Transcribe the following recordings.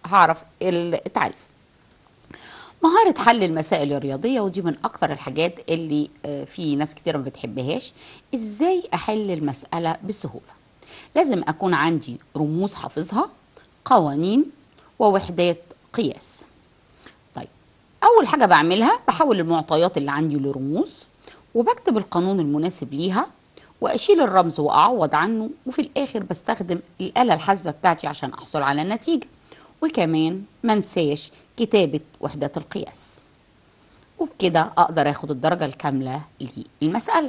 هعرف التعريف مهارة حل المسائل الرياضية ودي من أكتر الحاجات اللي آه، في ناس كتير ما بتحبهاش إزاي أحل المسألة بسهولة لازم أكون عندي رموز حافظها قوانين ووحدات قياس طيب أول حاجة بعملها بحول المعطيات اللي عندي لرموز وبكتب القانون المناسب ليها وأشيل الرمز وأعوض عنه وفي الآخر بستخدم الآلة الحاسبة بتاعتي عشان أحصل على النتيجة وكمان منساش كتابة وحدات القياس وبكده أقدر أخد الدرجة الكاملة للمسألة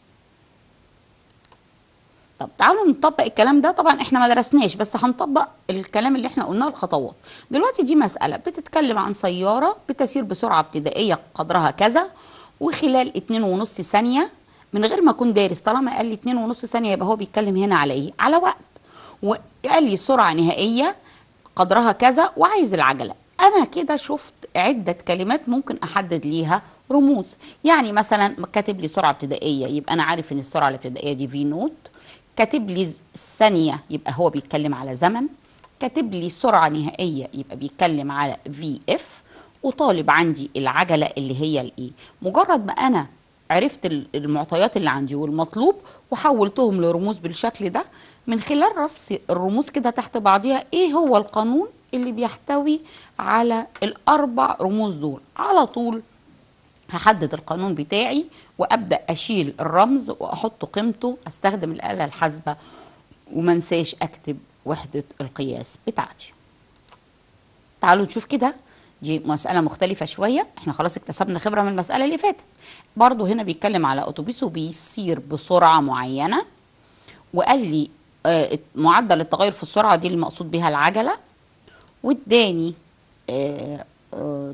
طب تعالوا نطبق الكلام ده طبعا احنا ما درسناش بس هنطبق الكلام اللي احنا قلناه الخطوات دلوقتي دي مسألة بتتكلم عن سيارة بتسير بسرعة ابتدائية قدرها كذا وخلال اتنين ونص ثانية من غير ما اكون دارس طالما قال لي اتنين ونص ثانية يبقى هو بيتكلم هنا على ايه على وقت وقال لي سرعة نهائية قدرها كذا وعايز العجلة انا كده شفت عدة كلمات ممكن احدد ليها رموز يعني مثلا كاتب لي سرعة ابتدائية يبقى انا عارف ان السرعة الابتدائية دي في نوت كاتب لي الثانية يبقى هو بيتكلم على زمن كاتب لي سرعة نهائية يبقى بيتكلم على في اف وطالب عندي العجلة اللي هي الايه مجرد ما انا عرفت ال- المعطيات اللي عندي والمطلوب وحولتهم لرموز بالشكل ده من خلال رص الرموز كده تحت بعضها ايه هو القانون اللي بيحتوي على الاربع رموز دول على طول هحدد القانون بتاعي وابدا اشيل الرمز واحط قيمته استخدم الاله الحاسبه ومنساش اكتب وحده القياس بتاعتي تعالوا نشوف كده دي مسألة مختلفة شوية احنا خلاص اكتسبنا خبرة من المسألة اللي فاتت برضو هنا بيتكلم على اتوبيس وبيسير بسرعة معينة وقال لي آه، معدل التغير في السرعة دي المقصود بها العجلة واداني آه، آه،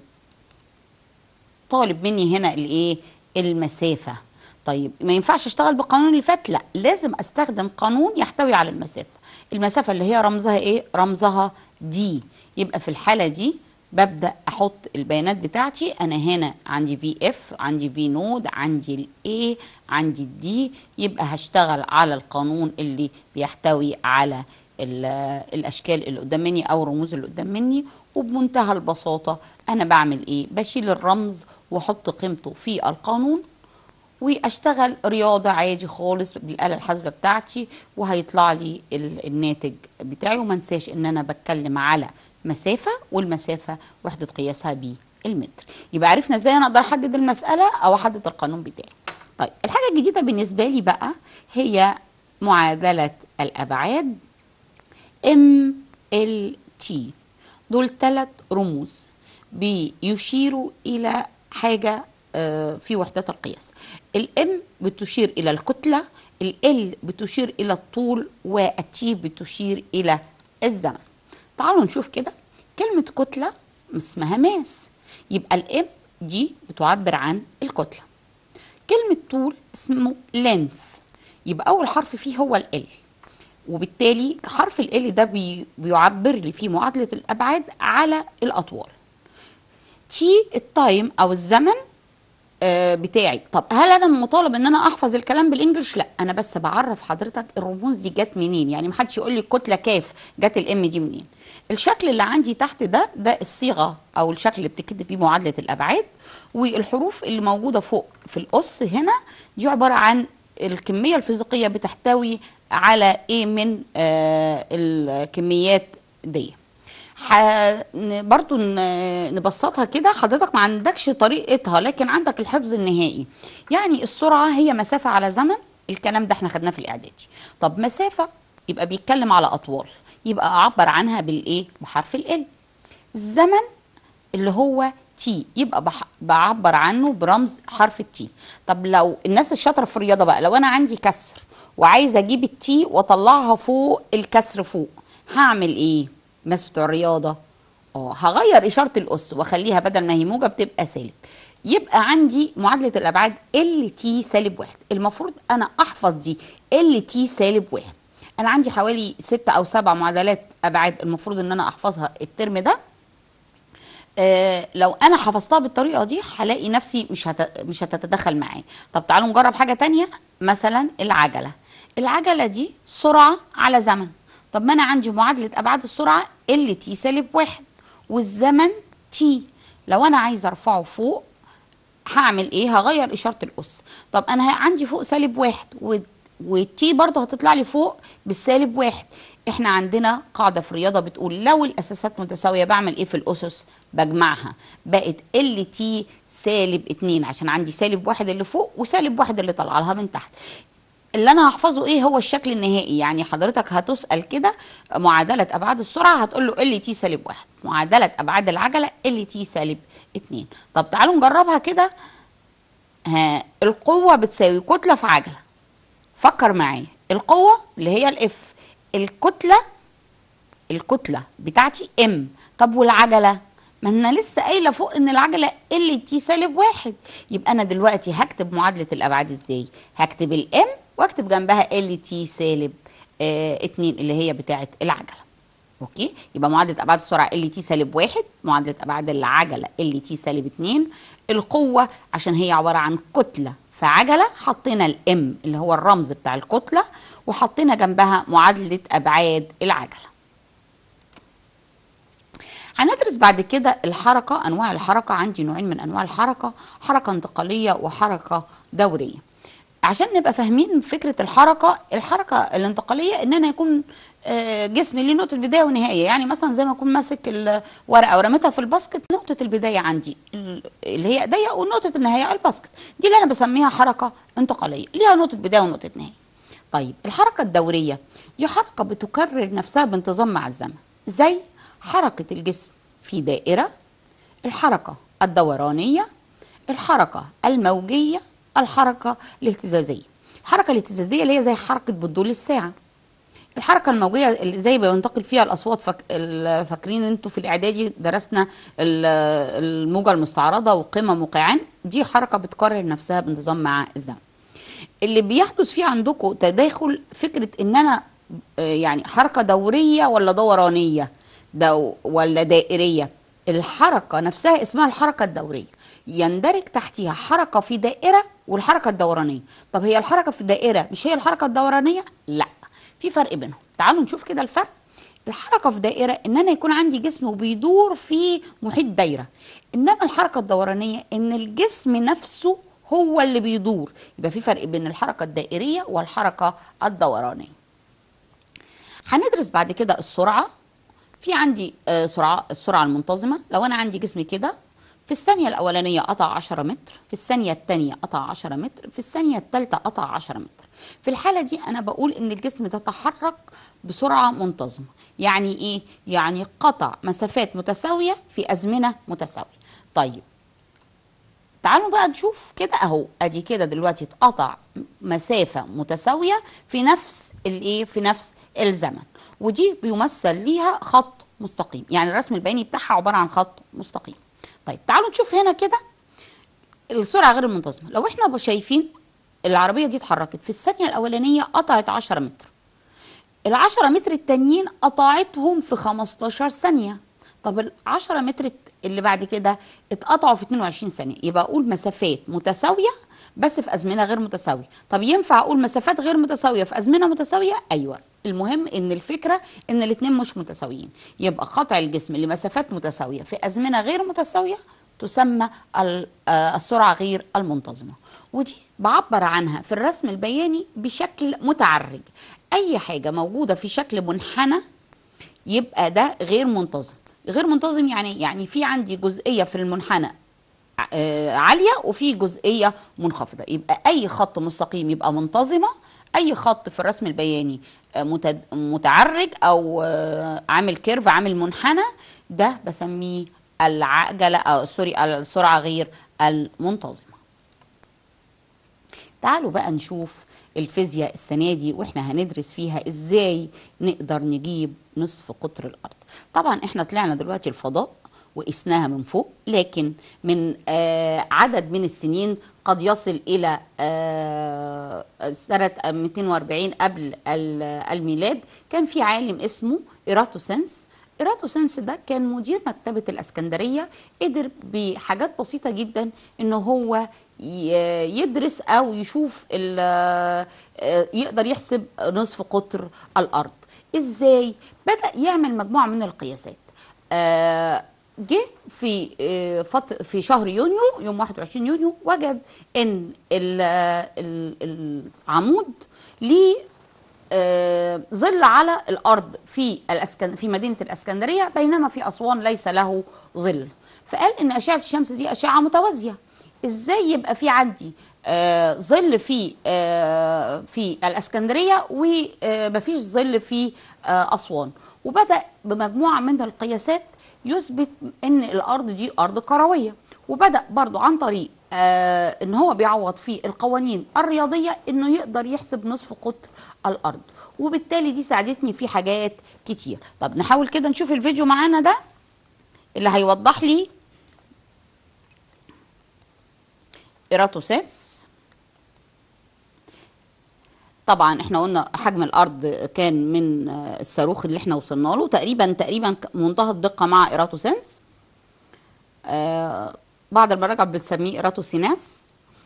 طالب مني هنا الايه المسافه طيب ما ينفعش اشتغل بالقانون اللي فات لا لازم استخدم قانون يحتوي على المسافه المسافه اللي هي رمزها ايه رمزها دي يبقى في الحاله دي ببدا احط البيانات بتاعتي انا هنا عندي في اف عندي في نود عندي الاي عندي الدي يبقى هشتغل على القانون اللي بيحتوي على ال- الاشكال اللي قدام مني او الرموز اللي قدام مني وبمنتهى البساطه انا بعمل ايه بشيل الرمز واحط قيمته في القانون واشتغل رياضه عادي خالص بالاله الحاسبه بتاعتي وهيطلع لي ال- الناتج بتاعي وما انساش ان انا بتكلم على مسافه والمسافه وحده قياسها بالمتر يبقى عرفنا ازاي انا اقدر احدد المساله او احدد القانون بتاعي طيب الحاجه الجديده بالنسبه لي بقى هي معادله الابعاد ام ال تي دول ثلاث رموز بيشيروا الى حاجه آه، في وحدات القياس الام بتشير الى الكتله ال بتشير الى الطول والتي بتشير الى الزمن تعالوا نشوف كده كلمه كتله اسمها ماس يبقى الام دي بتعبر عن الكتله كلمه طول اسمه لينث يبقى اول حرف فيه هو ال وبالتالي حرف ال ده بي بيعبر لي في معادله الابعاد على الاطوال تي التايم او الزمن آه، بتاعي طب هل انا مطالب ان انا احفظ الكلام بالانجلش لا انا بس بعرف حضرتك الرموز دي جت منين يعني محدش يقول لي الكتله كاف جت الام دي منين الشكل اللي عندي تحت ده ده الصيغه او الشكل اللي بتكتب فيه معادله الابعاد والحروف اللي موجوده فوق في القص هنا دي عباره عن الكميه الفيزيقيه بتحتوي على ايه من آه الكميات دي ح... ن- برضو ن- نبسطها كده حضرتك ما عندكش طريقتها لكن عندك الحفظ النهائي يعني السرعة هي مسافة على زمن الكلام ده احنا خدناه في الإعدادي طب مسافة يبقى بيتكلم على أطوال يبقى أعبر عنها بالإيه بحرف ال الزمن اللي هو تي يبقى بح... بعبر عنه برمز حرف التي طب لو الناس الشاطره في الرياضه بقى لو انا عندي كسر وعايزه اجيب التي واطلعها فوق الكسر فوق هعمل ايه الناس بتوع الرياضه اه هغير اشاره الاس واخليها بدل ما هي موجب تبقى سالب يبقى عندي معادله الابعاد ال تي سالب واحد المفروض انا احفظ دي ال تي سالب واحد انا عندي حوالي ستة او سبع معادلات ابعاد المفروض ان انا احفظها الترم ده آه لو انا حفظتها بالطريقه دي هلاقي نفسي مش هت... مش هتتدخل معايا طب تعالوا نجرب حاجه تانية مثلا العجله العجله دي سرعه على زمن طب ما انا عندي معادله ابعاد السرعه ال تي سالب واحد والزمن تي لو انا عايزه ارفعه فوق هعمل ايه هغير اشاره الاس طب انا عندي فوق سالب واحد و- والتي برضه هتطلع لي فوق بالسالب واحد احنا عندنا قاعده في الرياضه بتقول لو الاساسات متساويه بعمل ايه في الاسس بجمعها بقت ال تي سالب اتنين عشان عندي سالب واحد اللي فوق وسالب واحد اللي طالعه لها من تحت اللي انا هحفظه ايه هو الشكل النهائي يعني حضرتك هتسال كده معادله ابعاد السرعه هتقول له ال تي سالب واحد معادله ابعاد العجله ال تي سالب اتنين طب تعالوا نجربها كده ها القوه بتساوي كتله في عجله فكر معايا القوه اللي هي الاف الكتله الكتله بتاعتي ام طب والعجله ما انا لسه قايله فوق ان العجله ال تي سالب واحد يبقى انا دلوقتي هكتب معادله الابعاد ازاي هكتب الام واكتب جنبها ال تي سالب آه اتنين اللي هي بتاعه العجله اوكي يبقى معادله ابعاد السرعه ال تي سالب واحد معادله ابعاد العجله ال تي سالب اتنين القوه عشان هي عباره عن كتله في عجله حطينا الام اللي هو الرمز بتاع الكتله وحطينا جنبها معادله ابعاد العجله هندرس بعد كده الحركة أنواع الحركة عندي نوعين من أنواع الحركة حركة انتقالية وحركة دورية عشان نبقى فاهمين فكرة الحركة الحركة الانتقالية إن أنا يكون آه، جسمي ليه نقطة بداية ونهاية يعني مثلا زي ما أكون ماسك الورقة ورميتها في الباسكت نقطة البداية عندي ال- اللي هي ايديا ونقطة النهاية الباسكت دي اللي أنا بسميها حركة انتقالية ليها نقطة بداية ونقطة نهاية طيب الحركة الدورية دي حركة بتكرر نفسها بانتظام مع الزمن زي حركة الجسم في دائرة الحركة الدورانية الحركة الموجية الحركة الاهتزازية الحركة الاهتزازية اللي هي زي حركة بندول الساعة الحركة الموجية اللي زي ما بينتقل فيها الأصوات فك... ال- فاكرين انتوا في الإعدادي درسنا ال- الموجة المستعرضة وقمم وقيعان دي حركة بتكرر نفسها بانتظام مع الزمن اللي بيحدث فيه عندكم تداخل فكرة ان انا آه، يعني حركة دورية ولا دورانية دو ولا دائرية الحركة نفسها اسمها الحركة الدورية يندرج تحتها حركة في دائرة والحركة الدورانية طب هي الحركة في دائرة مش هي الحركة الدورانية لا في فرق بينهم تعالوا نشوف كده الفرق الحركة في دائرة ان انا يكون عندي جسم وبيدور في محيط دايرة انما الحركة الدورانية ان الجسم نفسه هو اللي بيدور يبقى في فرق بين الحركة الدائرية والحركة الدورانية هندرس بعد كده السرعة في عندي آه، سرعة السرعة المنتظمة لو أنا عندي جسم كده في الثانية الأولانية قطع 10 متر في الثانية الثانية قطع 10 متر في الثانية الثالثة قطع 10 متر في الحالة دي أنا بقول إن الجسم ده تحرك بسرعة منتظمة يعني إيه؟ يعني قطع مسافات متساوية في أزمنة متساوية طيب تعالوا بقى نشوف كده اهو ادي كده دلوقتي اتقطع مسافه متساويه في نفس الايه في نفس الزمن ودي بيمثل ليها خط مستقيم يعني الرسم البياني بتاعها عباره عن خط مستقيم طيب تعالوا نشوف هنا كده السرعه غير المنتظمه لو احنا شايفين العربيه دي اتحركت في الثانيه الاولانيه قطعت 10 متر العشرة متر التانيين قطعتهم في 15 ثانية طب العشرة متر اللي بعد كده اتقطعوا في 22 ثانية يبقى أقول مسافات متساوية بس في أزمنة غير متساوية طب ينفع أقول مسافات غير متساوية في أزمنة متساوية أيوة المهم ان الفكرة ان الاتنين مش متساويين يبقى قطع الجسم لمسافات متساوية في أزمنة غير متساوية تسمى ال- آه، السرعة غير المنتظمة ودي بعبر عنها في الرسم البياني بشكل متعرج اي حاجه موجوده في شكل منحنى يبقى ده غير منتظم غير منتظم يعني يعني في عندي جزئيه في المنحنى آه، عاليه وفي جزئيه منخفضه يبقى اي خط مستقيم يبقى منتظمه اي خط في الرسم البياني آه، متد- متعرج او آه، عامل كيرف عامل منحنى ده بسميه العجله او سوري السرعه غير المنتظمه تعالوا بقى نشوف الفيزياء السنة دي واحنا هندرس فيها ازاي نقدر نجيب نصف قطر الارض طبعا احنا طلعنا دلوقتي الفضاء وقسناها من فوق لكن من آه عدد من السنين قد يصل الى آه سنة 240 قبل ال- الميلاد كان في عالم اسمه إيراتوسنس إيراتوسنس ده كان مدير مكتبة الإسكندرية قدر بحاجات بسيطة جدا إن هو ي- يدرس أو يشوف ال- آه، يقدر يحسب نصف قطر الأرض ازاي بدا يعمل مجموعه من القياسات آه، جه في آه، فط... في شهر يونيو يوم 21 يونيو وجد ان ال- ال- العمود ليه آه، ظل على الارض في الأسكن... في مدينه الاسكندريه بينما في اسوان ليس له ظل فقال ان اشعه الشمس دي اشعه متوازيه ازاي يبقى في عندي آه، ظل في آه، في الاسكندريه ومفيش ظل في آه، اسوان وبدا بمجموعه من القياسات يثبت ان الارض دي ارض كرويه وبدا برضو عن طريق آه ان هو بيعوض في القوانين الرياضيه انه يقدر يحسب نصف قطر الارض وبالتالي دي ساعدتني في حاجات كتير طب نحاول كده نشوف الفيديو معانا ده اللي هيوضح لي ايراتوسيتس طبعا احنا قلنا حجم الارض كان من آه، الصاروخ اللي احنا وصلنا له تقريبا تقريبا منتهى الدقه مع ايراتوسينس آه بعض المراجع بتسميه ايراتوسيناس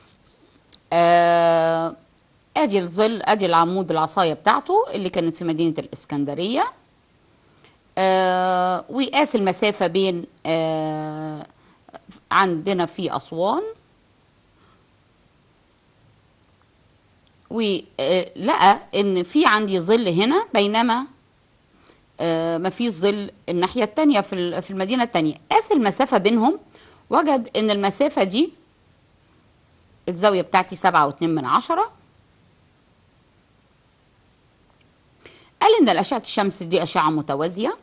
آه ادي الظل ادي العمود العصايه بتاعته اللي كانت في مدينه الاسكندريه آه وقاس المسافه بين آه عندنا في اسوان ولقى ان في عندي ظل هنا بينما آه، ما فيش ظل الناحيه التانية في ال- في المدينه التانية قاس المسافه بينهم وجد ان المسافه دي الزاويه بتاعتي سبعة واتنين من عشرة قال ان الاشعه الشمس دي اشعه متوازيه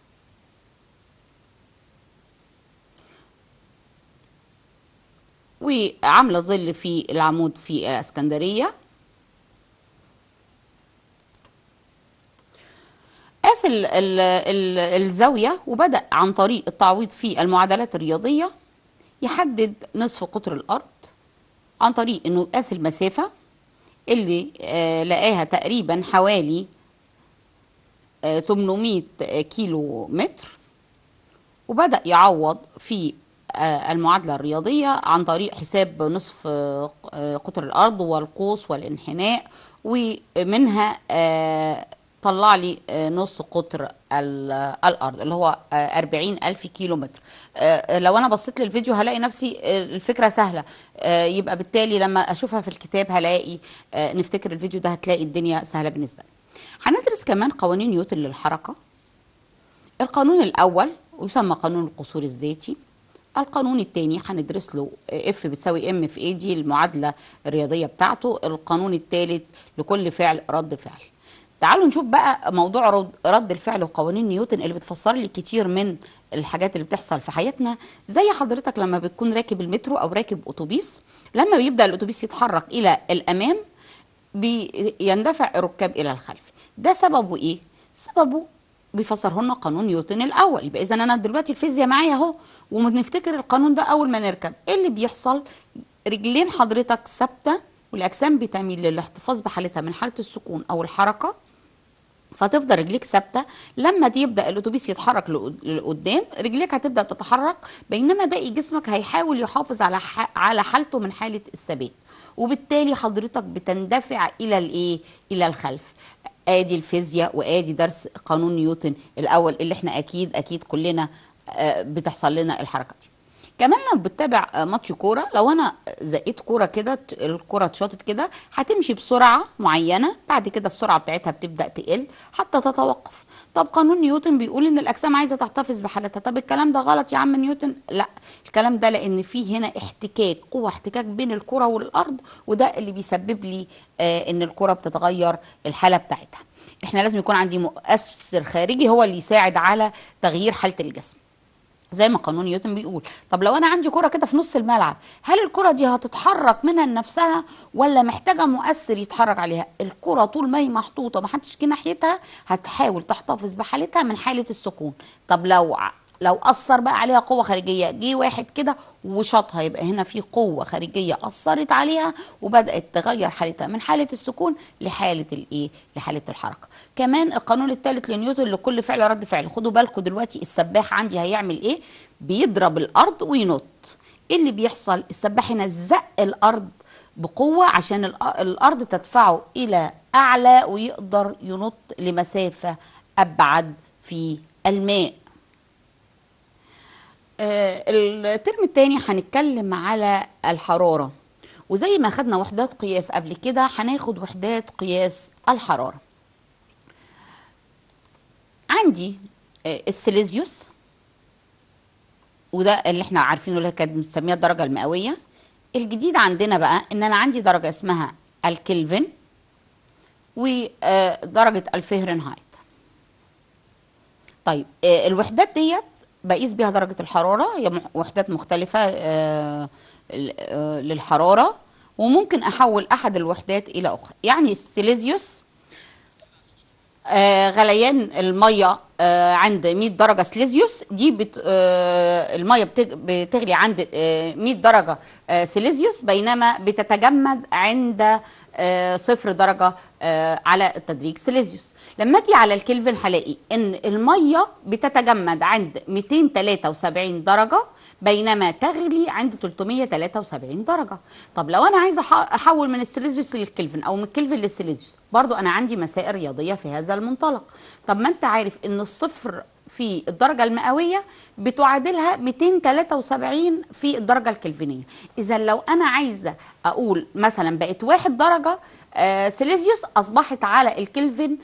وعامله ظل في العمود في الاسكندريه قاس ال ال ال الزاويه وبدا عن طريق التعويض في المعادلات الرياضيه يحدد نصف قطر الارض عن طريق انه قاس المسافه اللي آه لقاها تقريبا حوالي آه 800 كيلو متر وبدأ يعوض في آه، المعادلة الرياضية عن طريق حساب نصف آه، آه، قطر الأرض والقوس والانحناء ومنها آه، طلع لي آه، نص قطر ال- الأرض اللي هو أربعين ألف كيلو متر آه، لو أنا بصيت للفيديو هلاقي نفسي آه، الفكرة سهلة آه، يبقى بالتالي لما أشوفها في الكتاب هلاقي آه، نفتكر الفيديو ده هتلاقي الدنيا سهلة بالنسبة لي هندرس كمان قوانين نيوتن للحركة القانون الأول يسمى قانون القصور الذاتي القانون الثاني هندرس له اف بتساوي ام في اي دي المعادله الرياضيه بتاعته القانون الثالث لكل فعل رد فعل تعالوا نشوف بقى موضوع رد, رد الفعل وقوانين نيوتن اللي بتفسر لي كتير من الحاجات اللي بتحصل في حياتنا زي حضرتك لما بتكون راكب المترو او راكب اتوبيس لما بيبدا الاتوبيس يتحرك الى الامام بيندفع الركاب الى الخلف ده سببه ايه سببه بيفسره لنا قانون نيوتن الاول يبقى اذا انا دلوقتي الفيزياء معايا اهو وبنفتكر القانون ده اول ما نركب ايه اللي بيحصل رجلين حضرتك ثابته والاجسام بتميل للاحتفاظ بحالتها من حاله السكون او الحركه فتفضل رجليك ثابته لما دي يبدا الاتوبيس يتحرك لقد- لقدام رجليك هتبدا تتحرك بينما باقي جسمك هيحاول يحافظ على ح... على حالته من حاله الثبات وبالتالي حضرتك بتندفع الى الايه الى الخلف ادي الفيزياء وادي درس قانون نيوتن الاول اللي احنا اكيد اكيد كلنا آه، بتحصل لنا الحركه دي كمان لو بتتابع آه، ماتش كوره لو انا زقيت كوره كده ت- الكوره اتشاطت كده هتمشي بسرعه معينه بعد كده السرعه بتاعتها بتبدا تقل حتى تتوقف طب قانون نيوتن بيقول ان الاجسام عايزه تحتفظ بحالتها طب الكلام ده غلط يا عم نيوتن لا الكلام ده لان في هنا احتكاك قوه احتكاك بين الكره والارض وده اللي بيسبب لي آه ان الكره بتتغير الحاله بتاعتها احنا لازم يكون عندي مؤثر خارجي هو اللي يساعد على تغيير حاله الجسم زي ما قانون نيوتن بيقول طب لو انا عندي كره كده في نص الملعب هل الكره دي هتتحرك منها لنفسها ولا محتاجه مؤثر يتحرك عليها الكره طول ما هي محطوطه ما حدش جه ناحيتها هتحاول تحتفظ بحالتها من حاله السكون طب لو ع- لو اثر بقى عليها قوه خارجيه جه واحد كده وشاطها يبقى هنا في قوه خارجيه اثرت عليها وبدات تغير حالتها من حاله السكون لحاله الايه لحاله الحركه كمان القانون الثالث لنيوتن لكل فعل رد فعل خدوا بالكم دلوقتي السباح عندي هيعمل ايه بيضرب الارض وينط ايه اللي بيحصل السباح هنا زق الارض بقوة عشان الأ- الأرض تدفعه إلى أعلى ويقدر ينط لمسافة أبعد في الماء آه، الترم الثاني هنتكلم على الحرارة وزي ما خدنا وحدات قياس قبل كده هناخد وحدات قياس الحرارة عندي آه، السيليزيوس وده اللي احنا عارفينه اللي كانت بنسميها الدرجة المئوية الجديد عندنا بقى ان انا عندي درجة اسمها الكلفن ودرجة الفهرنهايت طيب آه، الوحدات ديت بقيس بيها درجة الحرارة هي مح- وحدات مختلفة آه، ل- آه، للحرارة وممكن أحول أحد الوحدات إلى أخرى يعني السيليزيوس آه، غليان الميه آه، عند 100 درجه سليزيوس دي بت آه، الميه بتج- بتغلي عند آه، 100 درجه آه، سليزيوس بينما بتتجمد عند آه، صفر درجه آه، على التدريج سليزيوس لما اجي على الكلفن هلاقي ان الميه بتتجمد عند 273 درجه بينما تغلي عند 373 درجة طب لو أنا عايزة أح- أحول من السيليزيوس للكلفن أو من الكلفن للسيليزيوس برضو أنا عندي مسائل رياضية في هذا المنطلق طب ما أنت عارف إن الصفر في الدرجة المئوية بتعادلها 273 في الدرجة الكلفينية إذا لو أنا عايزة أقول مثلا بقت واحد درجة آه، سيليزيوس أصبحت على الكلفن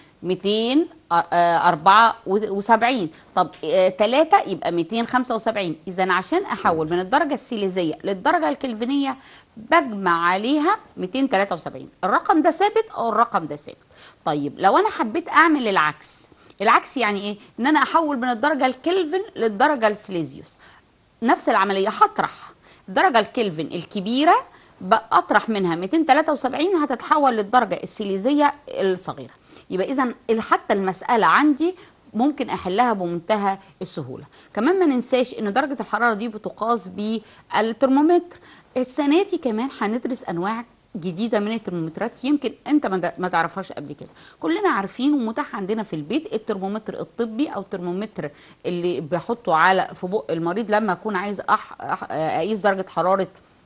274 طب 3 يبقى 275 إذا عشان أحول من الدرجة السيليزية للدرجة الكلفينية بجمع عليها 273 الرقم ده ثابت أو الرقم ده ثابت طيب لو أنا حبيت أعمل العكس العكس يعني ايه ان انا احول من الدرجه الكلفن للدرجه السليزيوس نفس العمليه هطرح الدرجه الكلفن الكبيره بأطرح منها 273 هتتحول للدرجه السيليزيه الصغيره يبقى اذا حتى المساله عندي ممكن احلها بمنتهى السهوله كمان ما ننساش ان درجه الحراره دي بتقاس بالترمومتر السنه دي كمان هندرس انواع جديده من الترمومترات يمكن انت ما ما تعرفهاش قبل كده كلنا عارفين ومتاح عندنا في البيت الترمومتر الطبي او الترمومتر اللي بحطه على في بق المريض لما اكون عايز أح... أح... اقيس درجه حراره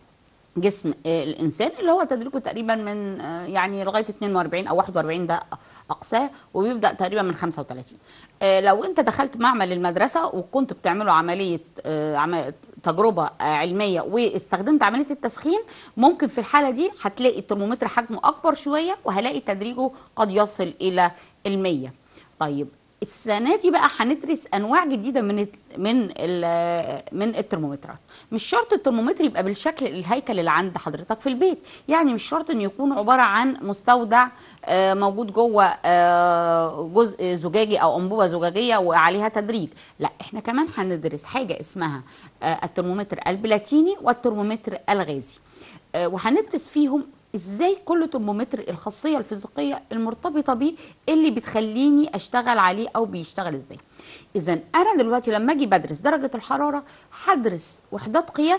جسم آه، الانسان اللي هو تدريجه تقريبا من آه، يعني لغايه 42 او 41 ده اقصاه وبيبدا تقريبا من 35 آه، لو انت دخلت معمل المدرسه وكنت بتعملوا عمليه آه، عم- تجربه آه، علميه واستخدمت عمليه التسخين ممكن في الحاله دي هتلاقي الترمومتر حجمه اكبر شويه وهلاقي تدريجه قد يصل الى ال100 طيب السنه دي بقى هندرس انواع جديده من ال- من ال- من الترمومترات مش شرط الترمومتر يبقى بالشكل الهيكل اللي عند حضرتك في البيت يعني مش شرط انه يكون عباره عن مستودع آه، موجود جوه آه، جزء زجاجي او انبوبه زجاجيه وعليها تدريج لا احنا كمان هندرس حاجه اسمها آه، الترمومتر البلاتيني والترمومتر الغازي آه، وهندرس فيهم ازاي كل ترمومتر الخاصيه الفيزيقيه المرتبطه بيه اللي بتخليني اشتغل عليه او بيشتغل ازاي اذا انا دلوقتي لما اجي بدرس درجه الحراره هدرس وحدات قياس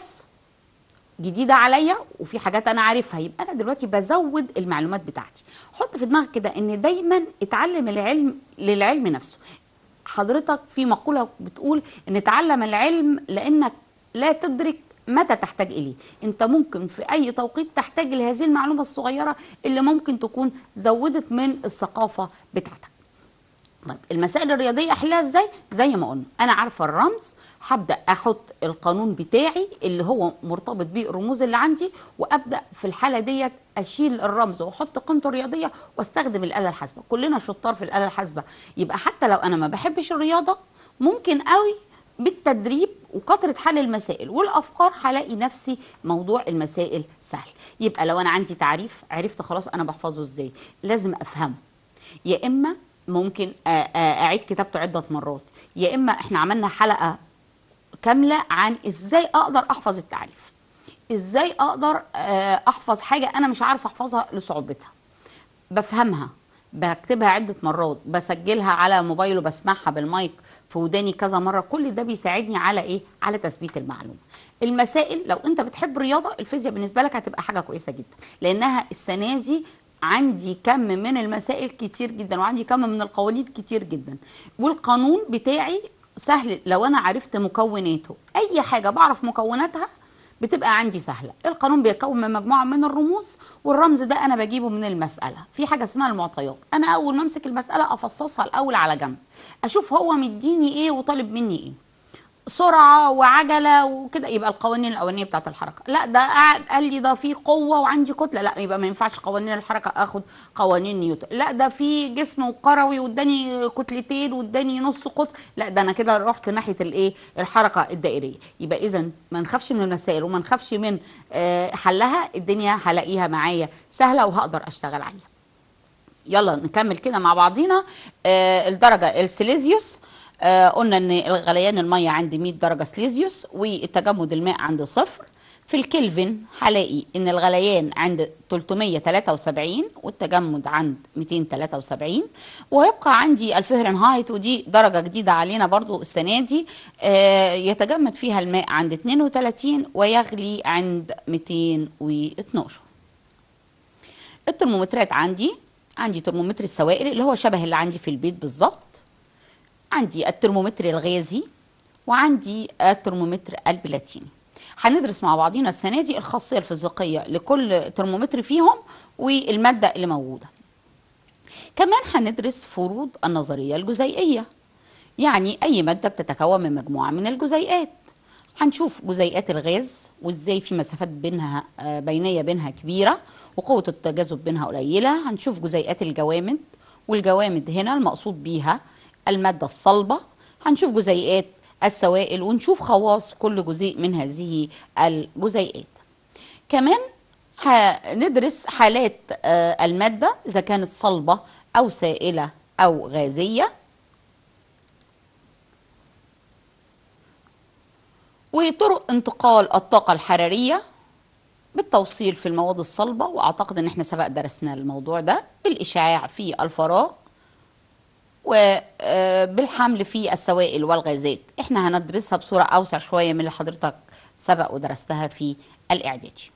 جديده عليا وفي حاجات انا عارفها يبقى انا دلوقتي بزود المعلومات بتاعتي حط في دماغك كده ان دايما اتعلم العلم للعلم نفسه حضرتك في مقوله بتقول ان تعلم العلم لانك لا تدرك متى تحتاج اليه انت ممكن في اي توقيت تحتاج لهذه المعلومه الصغيره اللي ممكن تكون زودت من الثقافه بتاعتك طيب المسائل الرياضيه احلها ازاي زي ما قلنا انا عارفه الرمز هبدا احط القانون بتاعي اللي هو مرتبط بيه الرموز اللي عندي وابدا في الحاله ديت اشيل الرمز واحط قيمته الرياضيه واستخدم الاله الحاسبه كلنا شطار في الاله الحاسبه يبقى حتى لو انا ما بحبش الرياضه ممكن قوي بالتدريب وكثرة حل المسائل والأفكار هلاقي نفسي موضوع المسائل سهل يبقى لو أنا عندي تعريف عرفت خلاص أنا بحفظه إزاي لازم أفهمه يا إما ممكن آ- آ- أعيد كتابته عدة مرات يا إما إحنا عملنا حلقة كاملة عن إزاي أقدر أحفظ التعريف إزاي أقدر آ، أحفظ حاجة أنا مش عارفة أحفظها لصعوبتها بفهمها بكتبها عدة مرات بسجلها على موبايل وبسمعها بالمايك في وداني كذا مرة كل ده بيساعدني على ايه على تثبيت المعلومة المسائل لو انت بتحب رياضة الفيزياء بالنسبة لك هتبقى حاجة كويسة جدا لانها السنة دي عندي كم من المسائل كتير جدا وعندي كم من القوانين كتير جدا والقانون بتاعي سهل لو انا عرفت مكوناته اي حاجة بعرف مكوناتها بتبقى عندي سهله القانون بيتكون من مجموعه من الرموز والرمز ده انا بجيبه من المساله في حاجه اسمها المعطيات انا اول ما امسك المساله افصصها الاول على جنب اشوف هو مديني ايه وطالب مني ايه سرعه وعجله وكده يبقى القوانين الاولانيه بتاعت الحركه لا ده قاعد قال لي ده في قوه وعندي كتله لا يبقى ما ينفعش قوانين الحركه اخد قوانين نيوتن لا ده في جسم وكروي واداني كتلتين واداني نص قطر لا ده انا كده رحت ناحيه الايه الحركه الدائريه يبقى اذا ما نخافش من المسائل وما نخافش من آه، حلها الدنيا هلاقيها معايا سهله وهقدر اشتغل عليها يلا نكمل كده مع بعضينا آه الدرجة السيليزيوس آه قلنا ان الغليان المية عند 100 درجة سليزيوس والتجمد الماء عند صفر في الكلفن هلاقي ان الغليان عند 373 والتجمد عند 273 وهيبقى عندي الفهرنهايت ودي درجة جديدة علينا برضو السنة دي آه يتجمد فيها الماء عند 32 ويغلي عند 212 الترمومترات عندي عندي ترمومتر السوائل اللي هو شبه اللي عندي في البيت بالظبط عندي الترمومتر الغازي وعندي الترمومتر البلاتيني هندرس مع بعضينا السنه دي الخاصيه الفيزيقيه لكل ترمومتر فيهم والماده اللي موجوده كمان هندرس فروض النظريه الجزيئيه يعني اي ماده بتتكون من مجموعه من الجزيئات هنشوف جزيئات الغاز وازاي في مسافات بينها آه، بينيه بينها كبيره وقوه التجاذب بينها قليله هنشوف جزيئات الجوامد والجوامد هنا المقصود بيها الماده الصلبه هنشوف جزيئات السوائل ونشوف خواص كل جزيء من هذه الجزيئات كمان هندرس حالات آه، الماده اذا كانت صلبه او سائله او غازيه وطرق انتقال الطاقة الحرارية بالتوصيل في المواد الصلبة وأعتقد أن احنا سبق درسنا الموضوع ده بالإشعاع في الفراغ وبالحمل في السوائل والغازات احنا هندرسها بصورة أوسع شوية من اللي حضرتك سبق ودرستها في الإعدادي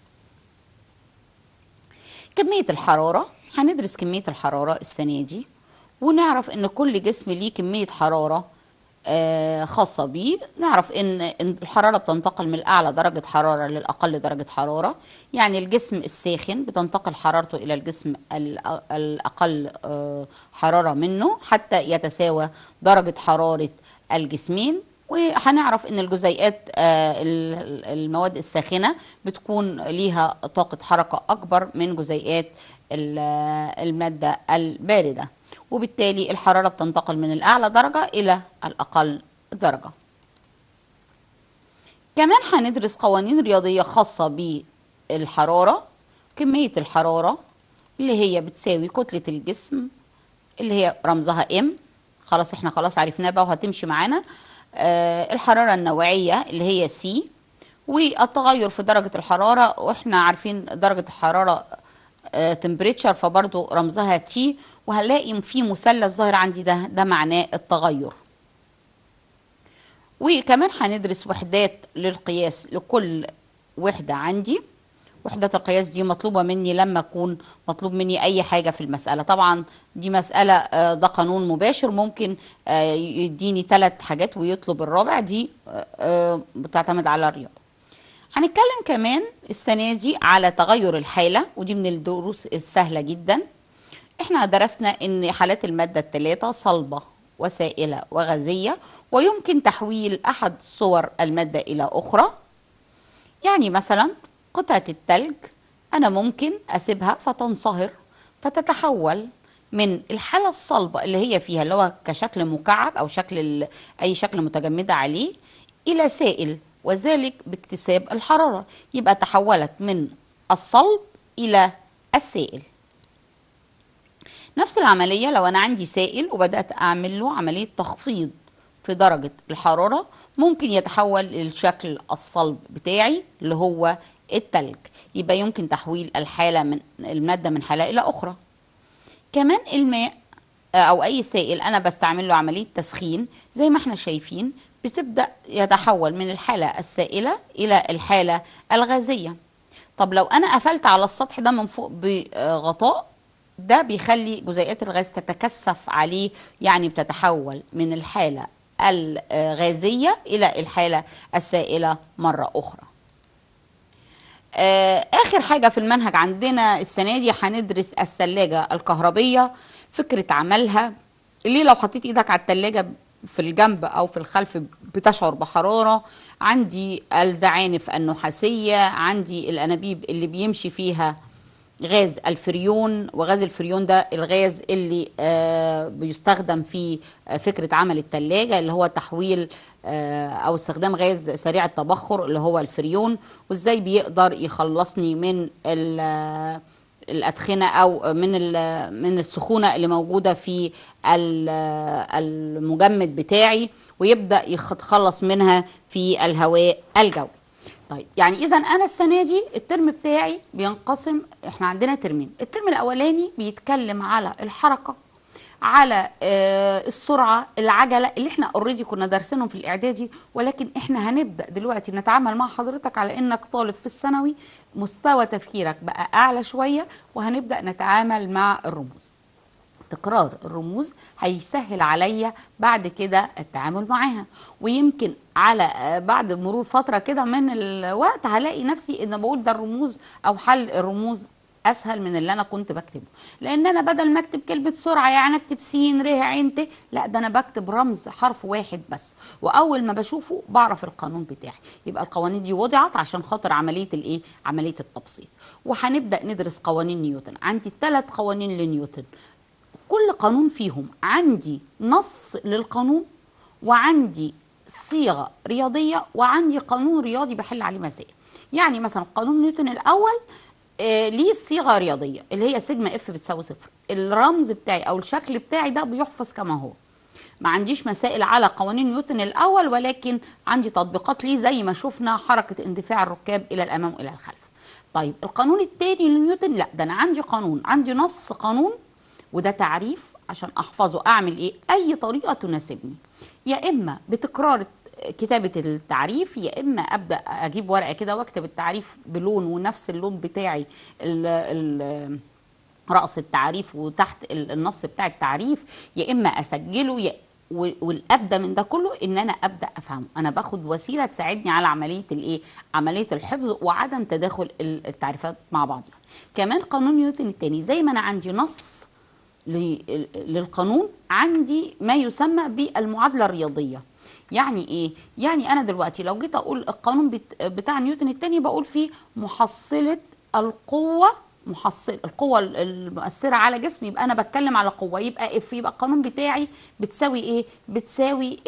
كمية الحرارة هندرس كمية الحرارة السنة دي ونعرف ان كل جسم ليه كمية حرارة آه، خاصة بيه نعرف ان إن الحرارة بتنتقل من الأعلى درجة حرارة للأقل درجة حرارة يعني الجسم الساخن بتنتقل حرارته إلى الجسم الأ- الأقل آه، حرارة منه حتى يتساوى درجة حرارة الجسمين وهنعرف ان الجزيئات آه، ال- المواد الساخنة بتكون ليها طاقة حركة أكبر من جزيئات ال- المادة الباردة وبالتالي الحرارة بتنتقل من الأعلى درجة إلى الأقل درجة كمان هندرس قوانين رياضية خاصة بالحرارة كمية الحرارة اللي هي بتساوي كتلة الجسم اللي هي رمزها ام خلاص احنا خلاص عرفناه بقى وهتمشي معانا آه الحرارة النوعية اللي هي سي والتغير في درجة الحرارة واحنا عارفين درجة الحرارة تمبريتشر فبرضو رمزها تي وهنلاقي في مثلث ظاهر عندي ده ده معناه التغير وكمان هندرس وحدات للقياس لكل وحدة عندي وحدات القياس دي مطلوبة مني لما أكون مطلوب مني أي حاجة في المسألة طبعا دي مسألة آه، ده قانون مباشر ممكن آه، يديني ثلاث حاجات ويطلب الرابع دي آه، آه، بتعتمد على الرياضة هنتكلم كمان السنة دي على تغير الحالة ودي من الدروس السهلة جدا احنا درسنا ان حالات المادة الثلاثة صلبة وسائلة وغازية ويمكن تحويل احد صور المادة الى اخرى يعني مثلا قطعة التلج انا ممكن اسيبها فتنصهر فتتحول من الحالة الصلبة اللي هي فيها اللي هو كشكل مكعب او شكل ال- اي شكل متجمدة عليه الى سائل وذلك باكتساب الحرارة يبقى تحولت من الصلب الى السائل نفس العملية لو أنا عندي سائل وبدأت أعمل له عملية تخفيض في درجة الحرارة ممكن يتحول للشكل الصلب بتاعي اللي هو التلج يبقى يمكن تحويل الحالة من المادة من حالة إلى أخرى كمان الماء آه، أو أي سائل أنا بستعمل له عملية تسخين زي ما احنا شايفين بتبدأ يتحول من الحالة السائلة إلى الحالة الغازية طب لو أنا قفلت على السطح ده من فوق بغطاء ده بيخلي جزيئات الغاز تتكثف عليه يعني بتتحول من الحالة الغازية إلى الحالة السائلة مرة أخرى آه، اخر حاجه في المنهج عندنا السنه دي هندرس الثلاجه الكهربيه فكره عملها ليه لو حطيت ايدك على الثلاجه في الجنب او في الخلف بتشعر بحراره عندي الزعانف النحاسيه عندي الانابيب اللي بيمشي فيها غاز الفريون وغاز الفريون ده الغاز اللي آه، بيستخدم في آه، فكرة عمل التلاجة اللي هو تحويل آه، أو استخدام غاز سريع التبخر اللي هو الفريون وإزاي بيقدر يخلصني من ال- الأدخنة أو من ال- من السخونة اللي موجودة في ال- المجمد بتاعي ويبدأ يتخلص منها في الهواء الجوي طيب يعني اذا انا السنه دي الترم بتاعي بينقسم احنا عندنا ترمين الترم الاولاني بيتكلم على الحركه على آه، السرعه العجله اللي احنا اوريدي كنا دارسينهم في الاعدادي ولكن احنا هنبدا دلوقتي نتعامل مع حضرتك على انك طالب في الثانوي مستوى تفكيرك بقى اعلى شويه وهنبدا نتعامل مع الرموز تكرار الرموز هيسهل عليا بعد كده التعامل معاها ويمكن على آه، بعد مرور فترة كده من الوقت هلاقي نفسي ان بقول ده الرموز او حل الرموز اسهل من اللي انا كنت بكتبه لان انا بدل ما اكتب كلمه سرعه يعني اكتب س ر ع ت لا ده انا بكتب رمز حرف واحد بس واول ما بشوفه بعرف القانون بتاعي يبقى القوانين دي وضعت عشان خاطر عمليه الايه عمليه التبسيط وهنبدا ندرس قوانين نيوتن عندي ثلاث قوانين لنيوتن كل قانون فيهم عندي نص للقانون وعندي صيغه رياضيه وعندي قانون رياضي بحل عليه مسائل يعني مثلا قانون نيوتن الاول آه ليه صيغه رياضيه اللي هي سيجما اف بتساوي صفر الرمز بتاعي او الشكل بتاعي ده بيحفظ كما هو ما عنديش مسائل على قوانين نيوتن الاول ولكن عندي تطبيقات ليه زي ما شفنا حركه اندفاع الركاب الى الامام والى الخلف طيب القانون الثاني لنيوتن لا ده انا عندي قانون عندي نص قانون وده تعريف عشان احفظه اعمل ايه اي طريقه تناسبني يا اما بتكرار كتابة التعريف يا إما أبدأ أجيب ورقة كده وأكتب التعريف بلون ونفس اللون بتاعي ال ال رأس التعريف وتحت ال- النص بتاع التعريف يا إما أسجله يا و- والابدا من ده كله ان انا ابدا افهمه انا باخد وسيله تساعدني على عمليه الايه عمليه الحفظ وعدم تداخل ال- التعريفات مع بعضها كمان قانون نيوتن الثاني زي ما انا عندي نص ل- للقانون عندي ما يسمى بالمعادله الرياضيه يعني ايه يعني انا دلوقتي لو جيت اقول القانون بت- بتاع نيوتن الثاني بقول فيه محصله القوه محصل القوة المؤثرة على جسمي يبقى أنا بتكلم على قوة يبقى اف يبقى القانون بتاعي بتساوي إيه؟ بتساوي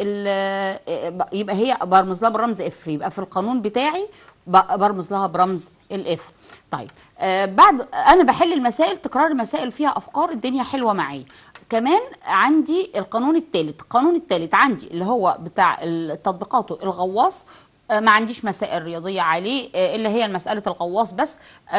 ال- يبقى هي برمز لها بالرمز اف يبقى في القانون بتاعي ب- برمز لها برمز الاف طيب آه بعد انا بحل المسائل تكرار المسائل فيها افكار الدنيا حلوه معايا كمان عندي القانون الثالث القانون الثالث عندي اللي هو بتاع تطبيقاته الغواص آه، ما عنديش مسائل رياضيه عليه آه، الا هي مساله الغواص بس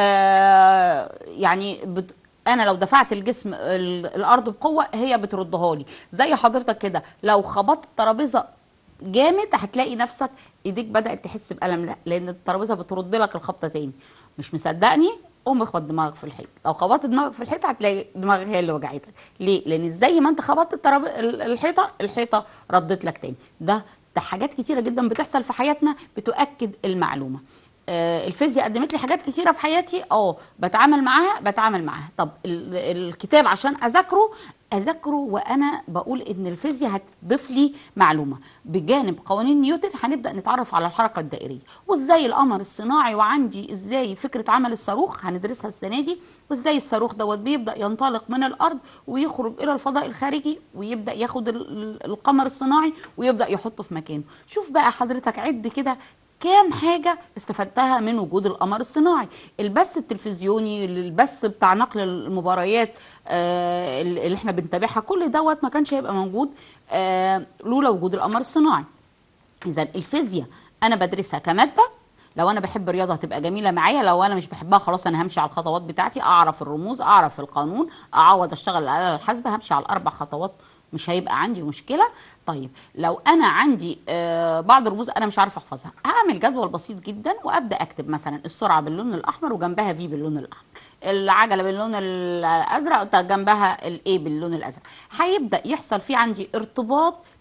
آه، يعني بت... انا لو دفعت الجسم ال- الارض بقوه هي بتردها لي زي حضرتك كده لو خبطت الترابيزه جامد هتلاقي نفسك ايديك بدات تحس بالم لا لان الترابيزه بترد لك الخبطه تاني مش مصدقني قوم اخبط دماغك في الحيط لو خبطت دماغك في الحيط هتلاقي دماغك هي اللي وجعتك ليه لان زي ما انت خبطت التراب... ال- الحيطه الحيطه ردت لك تاني ده ده حاجات كتيره جدا بتحصل في حياتنا بتؤكد المعلومه آه، الفيزياء قدمت لي حاجات كتيره في حياتي اه بتعامل معاها بتعامل معاها طب ال- الكتاب عشان اذاكره اذاكره وانا بقول ان الفيزياء هتضيف لي معلومه بجانب قوانين نيوتن هنبدا نتعرف على الحركه الدائريه وازاي القمر الصناعي وعندي ازاي فكره عمل الصاروخ هندرسها السنه دي وازاي الصاروخ دوت بيبدا ينطلق من الارض ويخرج الى الفضاء الخارجي ويبدا ياخد ال- ال- القمر الصناعي ويبدا يحطه في مكانه شوف بقى حضرتك عد كده كام حاجة استفدتها من وجود القمر الصناعي البث التلفزيوني البث بتاع نقل المباريات آه اللي احنا بنتابعها كل دوت ما كانش هيبقى موجود آه لولا وجود القمر الصناعي اذا الفيزياء انا بدرسها كماده لو انا بحب الرياضه هتبقى جميله معايا لو انا مش بحبها خلاص انا همشي على الخطوات بتاعتي اعرف الرموز اعرف القانون اعوض اشتغل على الحاسبه همشي على الاربع خطوات مش هيبقى عندي مشكله طيب لو انا عندي آه بعض الرموز انا مش عارفه احفظها هعمل جدول بسيط جدا وابدا اكتب مثلا السرعه باللون الاحمر وجنبها في باللون الاحمر العجله باللون الازرق جنبها الايه باللون الازرق هيبدا يحصل في عندي ارتباط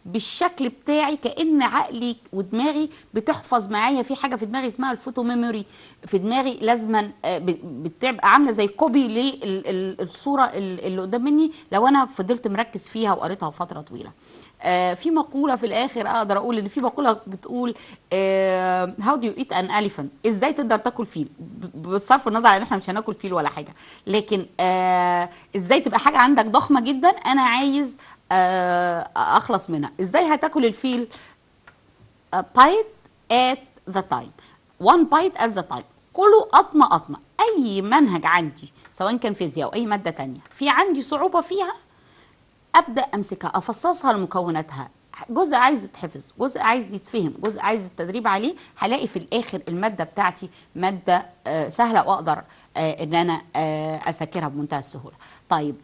بالشكل بتاعي كان عقلي ودماغي بتحفظ معايا في حاجه في دماغي اسمها الفوتو ميموري في دماغي لازما آه، ب- بتبقى عامله زي كوبي للصوره اللي قدام مني لو انا فضلت مركز فيها وقريتها فتره طويله آه، في مقوله في الاخر اقدر اقول ان في مقوله بتقول هاو دو يو ايت ان اليفنت ازاي تقدر تاكل فيل ب- بصرف النظر عن ان احنا مش هناكل فيل ولا حاجه لكن آه، ازاي تبقى حاجه عندك ضخمه جدا انا عايز آه، اخلص منها ازاي هتاكل الفيل a bite at the time one bite at the time كله قطمة قطمة أي منهج عندي سواء كان فيزياء أو أي مادة تانية في عندي صعوبة فيها ابدا امسكها افصصها لمكوناتها جزء عايز يتحفظ جزء عايز يتفهم جزء عايز التدريب عليه هلاقي في الاخر الماده بتاعتي ماده آه، سهله واقدر آه، ان انا آه، اذاكرها بمنتهى السهوله طيب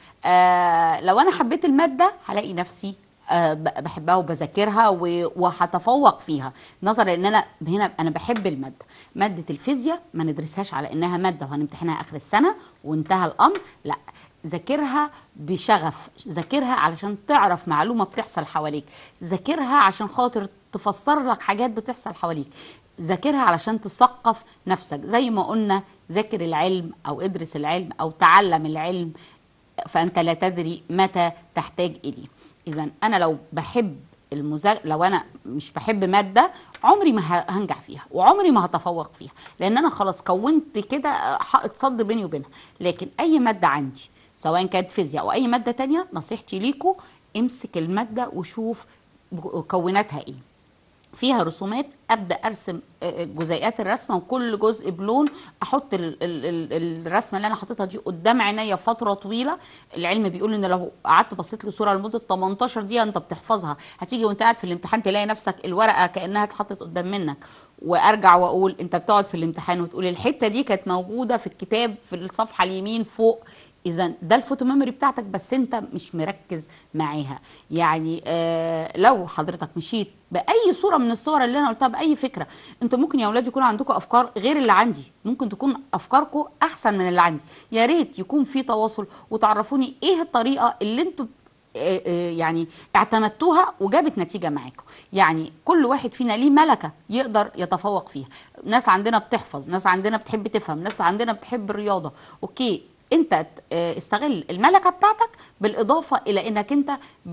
آه، لو انا حبيت الماده هلاقي نفسي آه، ب- بحبها وبذاكرها و- وهتفوق فيها نظرا ان انا هنا انا بحب الماده ماده الفيزياء ما ندرسهاش على انها ماده وهنمتحنها اخر السنه وانتهى الامر لا ذاكرها بشغف ذاكرها علشان تعرف معلومه بتحصل حواليك ذاكرها عشان خاطر تفسر لك حاجات بتحصل حواليك ذاكرها علشان تثقف نفسك زي ما قلنا ذاكر العلم او ادرس العلم او تعلم العلم فانت لا تدري متى تحتاج اليه اذا انا لو بحب المذا... لو انا مش بحب ماده عمري ما ه- هنجح فيها وعمري ما هتفوق فيها لان انا خلاص كونت كده حائط صد بيني وبينها لكن اي ماده عندي سواء كانت فيزياء او اي ماده تانية نصيحتي ليكم امسك الماده وشوف مكوناتها ايه فيها رسومات ابدا ارسم آه، جزيئات الرسمه وكل جزء بلون احط ال ال ال الرسمه اللي انا حاططها دي قدام عينيا فتره طويله العلم بيقول ان لو قعدت بصيت لصوره لمده 18 دقيقه انت بتحفظها هتيجي وانت قاعد في الامتحان تلاقي نفسك الورقه كانها اتحطت قدام منك وارجع واقول انت بتقعد في الامتحان وتقول الحته دي كانت موجوده في الكتاب في الصفحه اليمين فوق اذا ده الفوتو ميموري بتاعتك بس انت مش مركز معاها يعني آه لو حضرتك مشيت باي صوره من الصور اللي انا قلتها باي فكره انتوا ممكن يا اولاد يكون عندكم افكار غير اللي عندي ممكن تكون افكاركم احسن من اللي عندي يا ريت يكون في تواصل وتعرفوني ايه الطريقه اللي انتوا آه، آه، يعني اعتمدتوها وجابت نتيجة معاكم يعني كل واحد فينا ليه ملكة يقدر يتفوق فيها ناس عندنا بتحفظ ناس عندنا بتحب تفهم ناس عندنا بتحب الرياضة اوكي انت آه، استغل الملكة بتاعتك بالاضافة الى انك انت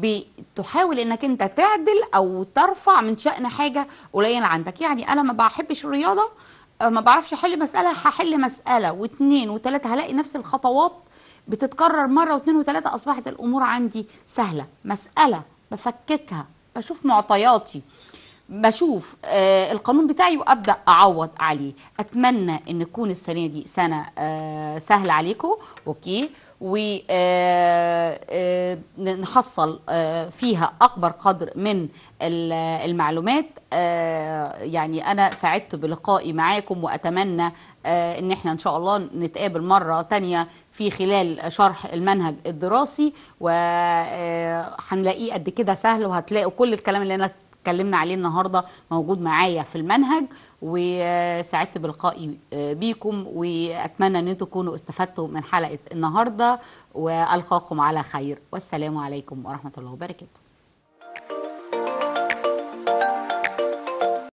بتحاول انك انت تعدل او ترفع من شأن حاجة قليلة عندك يعني انا ما بحبش الرياضة آه، ما بعرفش احل مسألة هحل مسألة واثنين وثلاثة هلاقي نفس الخطوات بتتكرر مرة واثنين وثلاثة أصبحت الأمور عندي سهلة مسألة بفككها بشوف معطياتي بشوف آه القانون بتاعي وابدا اعوض عليه اتمنى ان تكون السنه دي سنه آه سهله عليكم اوكي ونحصل آه فيها اكبر قدر من ال- المعلومات آه يعني انا سعدت بلقائي معاكم واتمنى آه ان احنا ان شاء الله نتقابل مره تانية في خلال شرح المنهج الدراسي وهنلاقيه قد كده سهل وهتلاقوا كل الكلام اللي انا اتكلمنا عليه النهارده موجود معايا في المنهج وسعدت بلقائي بيكم واتمنى ان انتم تكونوا استفدتوا من حلقه النهارده والقاكم على خير والسلام عليكم ورحمه الله وبركاته